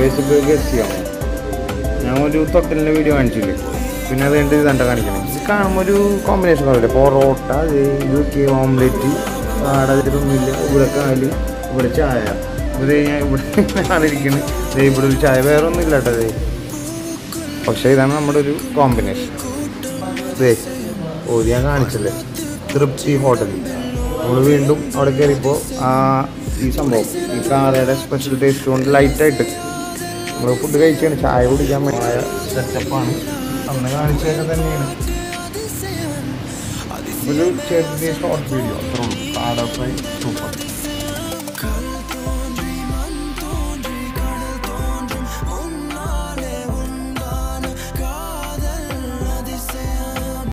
basic guess ചെയ്യാം ഞാൻ ഒരു തൊട്ടലിൻ്റെ വീഡിയോ കാണിച്ചില്ലേ പിന്നെ അത് കഴിഞ്ഞിട്ട് ഇതണ്ട കാണിക്കണം ഇത് കാണുമ്പോൾ ഒരു കോമ്പിനേഷൻ പറയില്ല പൊറോട്ട ഇത് ഇത് ഓംലെറ്റ് കാടതിൽ തിന്നില്ല ഇവിടെ കാല് ഇവിടെ ചായ ഇത് ഞാൻ ഇവിടെ ആണിരിക്കുന്നത് ദേ ഇവിടെ ഒരു ചായ വേറെ ഒന്നും ഇല്ല കേട്ടോ ദേ പക്ഷേ ഇതാണ് നമ്മുടെ ഒരു കോമ്പിനേഷൻ ദേ ഓ ഇത് ഞാൻ കാണിച്ചല്ലേ തൃപ്തി ഹോട്ടൽ നമ്മൾ വീണ്ടും അവിടെ കയറിയപ്പോൾ ആ ഈ സംഭവം ഈ കാളയുടെ സ്പെഷ്യൽ ടേസ്റ്റ് കൊണ്ട് ലൈറ്റായിട്ട് നമ്മൾ ഫുഡ് കഴിച്ചാണ് ചായ കുടിക്കാൻ വേണ്ടിയ സെറ്റപ്പാണ് അന്ന് കാണിച്ചതൊക്കെ തന്നെയാണ് ഒരു ചെറിയ ഷോർട്ട് വീഡിയോ അത്ര ഉള്ളൂ കാട ഫ്രൈ സൂപ്പർ